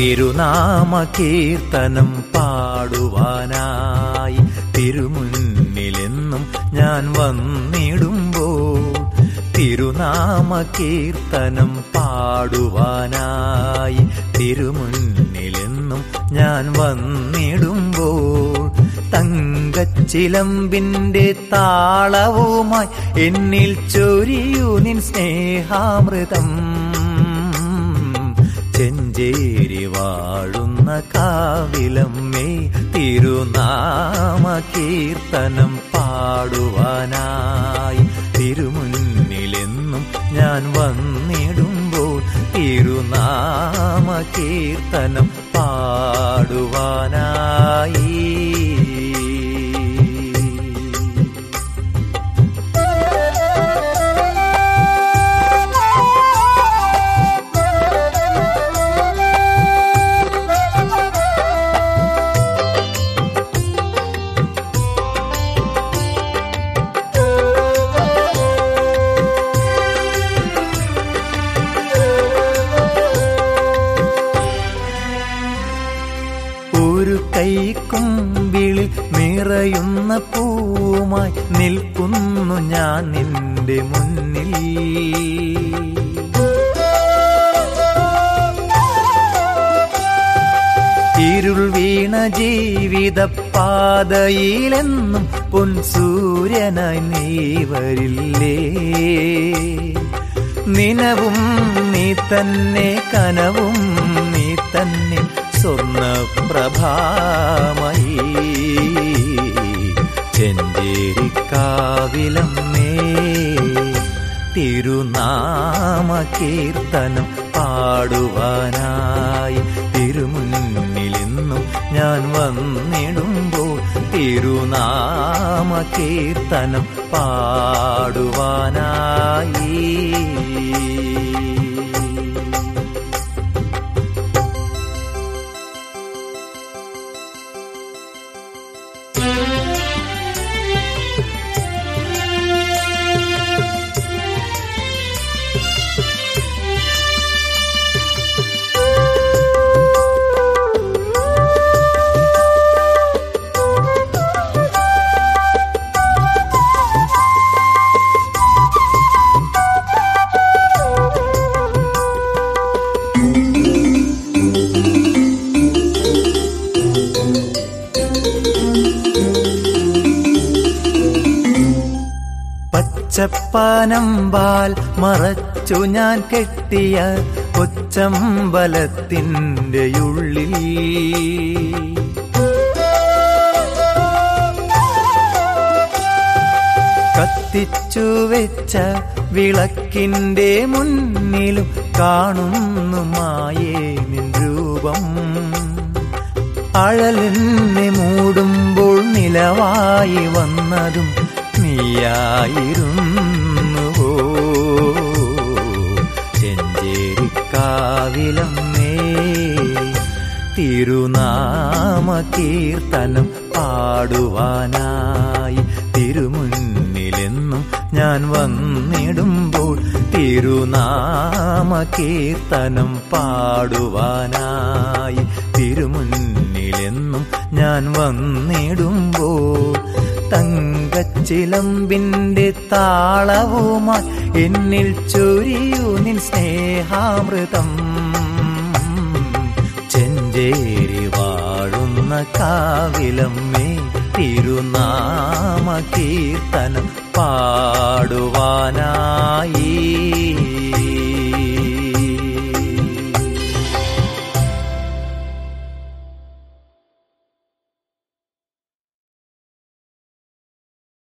തിരുനാമ കീർത്തനം പാടുവാനായി തിരുമുന്നിലെന്നും ഞാൻ വന്നിടുമ്പോൾ തിരുനാമ കീർത്തനം പാടുവാനായി തിരുമുന്നിലെന്നും ഞാൻ വന്നിടുമ്പോൾ തങ്കച്ചിലമ്പിന്റെ താളവുമായി എന്നിൽ ചൊരിയൂ നിൻ സ്നേഹാമൃതം ചെഞ്ചേരി വാഴുന്ന കാവിലമ്മേ തിരുനാമ കീർത്തനം പാടുവാനായി തിരുമുന്നിലെന്നും ഞാൻ വന്നിടുമ്പോൾ തിരുനാമ കീർത്തനം പാടുവാനായി ഒരു കൈക്കുമ്പിളിൽ നിറയുന്ന പൂവുമായി നിൽക്കുന്നു ഞാൻ നിന്റെ മുന്നിൽ ഇരുൾ വീണ ജീവിത പാതയിലെന്നും പൊൻസൂര്യനായി നീ വരില്ലേ നിനവും നീ തന്നെ കനവും നീ തന്നെ സ്വർണപ്രഭാമയി ചെഞ്ചേരിക്കാവിലമ്മേ തിരുനാമ കീർത്തനം പാടുവാനായി തിരുമുന്നിലിന്നും ഞാൻ വന്നിടുമ്പോൾ തിരുനാമ കീർത്തനം പാടുവാനായി പച്ചപ്പാനമ്പാൽ മറച്ചു ഞാൻ കെട്ടിയ കൊച്ചമ്പലത്തിൻ്റെ ഉള്ളിൽ കത്തിച്ചു വെച്ച വിളക്കിന്റെ മുന്നിലും കാണുന്നു മായേ നിൻ രൂപം അഴലെന്നെ മൂടുമ്പോൾ നിലവായി വന്നതും നീയായിരുന്നുവോ ചെഞ്ചേരിക്കാവിലമ്മേ തിരുനാമ കീർത്തനം പാടുവാനായി തിരുമുന്നിലെന്നും ഞാൻ വന്നിടുമ്പോൾ തിരുനാമ കീർത്തനം പാടുവാനായി തിരുമുന്നിലെന്നും ഞാൻ വന്നിടുമ്പോൾ തങ്കച്ചിലമ്പിന്റെ താളവുമായി എന്നിൽ ചൊരിയൂ നിൻ സ്നേഹാമൃതം ചെഞ്ചേരി വാഴുന്ന കാവിലമ്മേ തിരുനാമ കീർത്തനം പാടുവാനായി